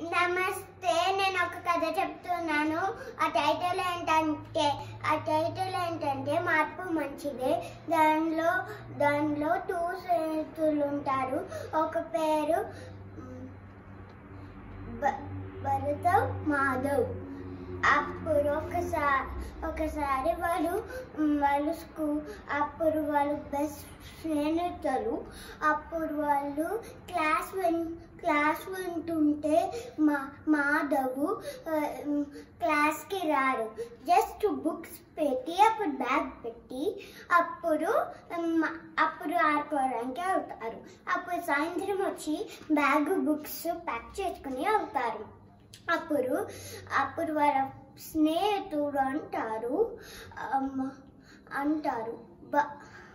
నమస్తే నేను ఒక కథ చెప్తున్నాను ఆ టైటిల్ ఏంటంటే ఆ టైటిల్ ఏంటంటే మార్పు మంచిదే దానిలో దానిలో టూ స్నేహితులు ఉంటారు ఒక పేరు మ్, భ- భరత మాధవ్ అప్పుడు ఒకసారి ఒకసారి వాళ్ళు మ్, వాళ్ళు స్కూల్ అప్పుడు వాళ్ళు బెస్ట్ స్నేహితులు అప్పుడు వాళ్ళు క్లాస్ విన్ క్లాస్ వింటుంటే మా మాధవ్ ఆ, మ్, క్లాస్కి రారు జస్ట్ బుక్స్ పెట్టి అప్పుడు బ్యాగ్ పెట్టి అప్పుడు మ్, అప్పుడు ఆడుకోవడానికి వెళ్తారు అప్పుడు సాయంత్రం వచ్చి బ్యాగ్ బుక్స్ ప్యాక్ చేసుకుని వెళ్తారు అప్పుడు అప్పుడు వాళ్ళ స్నేహితుడు అంటారు అమ్మ, అంటారు బ-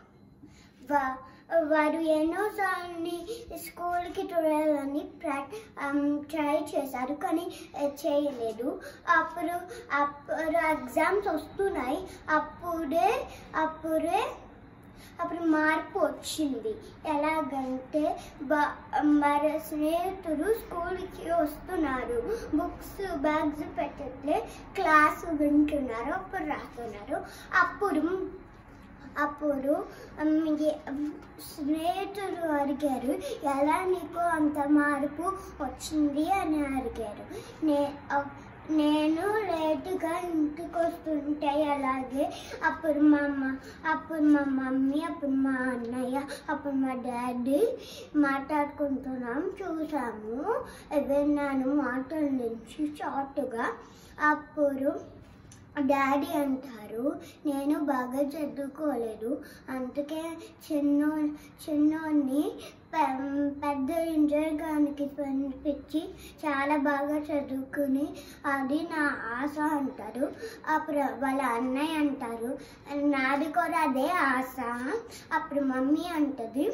వా- వారు ఎన్నోసార్లు స్కూల్కి చూడాలని ప్రాక్ ట్రై చేశారు కానీ ఆ, చేయలేదు అప్పుడు అప్పుడు ఎగ్జామ్స్ వస్తున్నాయి అప్పుడే అప్పుడే అప్పుడు మార్పు వచ్చింది ఎలాగంటే బ- మన స్నేహితులు స్కూల్కి వస్తున్నారు బుక్స్ బ్యాగ్స్ పెట్టట్లే క్లాస్ వింటున్నారు అప్పుడు రాస్తున్నారు అప్పుడు అప్పుడు ఉమ్, ఏ- స్నేహితులు అడిగారు ఎలా నీకు అంత మార్పు వచ్చింది అని అడిగారు నే అ- నేను లేటుగా ఇంటికి వస్తుంటే అలాగే అప్పుడు మా అమ్మ అప్పుడు మా మమ్మీ అప్పుడు మా అన్నయ్య అప్పుడు మా డాడీ మాట్లాడుకుంటున్నాం చూసాము విన్నాను మాటల నుంచి షార్ట్గా అప్పుడు డాడీ అంటారు నేను బాగా చదువుకోలేదు అందుకే చిన్నో చిన్నోడిని పె- పెద్ద ఇంజనీర్గానికి పంపించి చాలా బాగా చదువుకుని అది నా ఆశ అంటారు అప్పుడు వాళ్ళ అన్నయ్య అంటారు నాది కూడా అదే ఆశ అప్పుడు మమ్మీ అంటది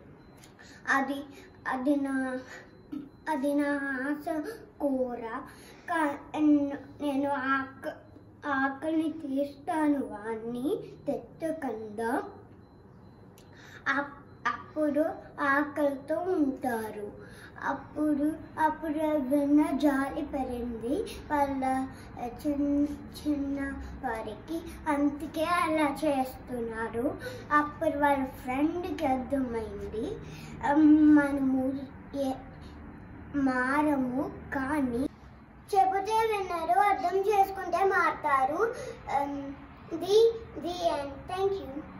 అది అది నా అది నా ఆశ కూర కా- ఎన్- నేను ఆక ఆకలిని తీస్తాను వాణ్ణి తెచ్చకుండా అప్- అప్పుడు ఆకలితో ఉంటారు అప్పుడు అప్పుడు విన్న జాలి పెరింది వాళ్ళ చిన్న చిన్న వారికి అందుకే అలా చేస్తున్నారు అప్పుడు వాళ్ళ ఫ్రెండ్కి అర్థమైంది "అమ్, మనము ఏ- మారము కానీ చెబితే విన్నారు అర్థం చేసుకుంటే మారుతారు the the and thank you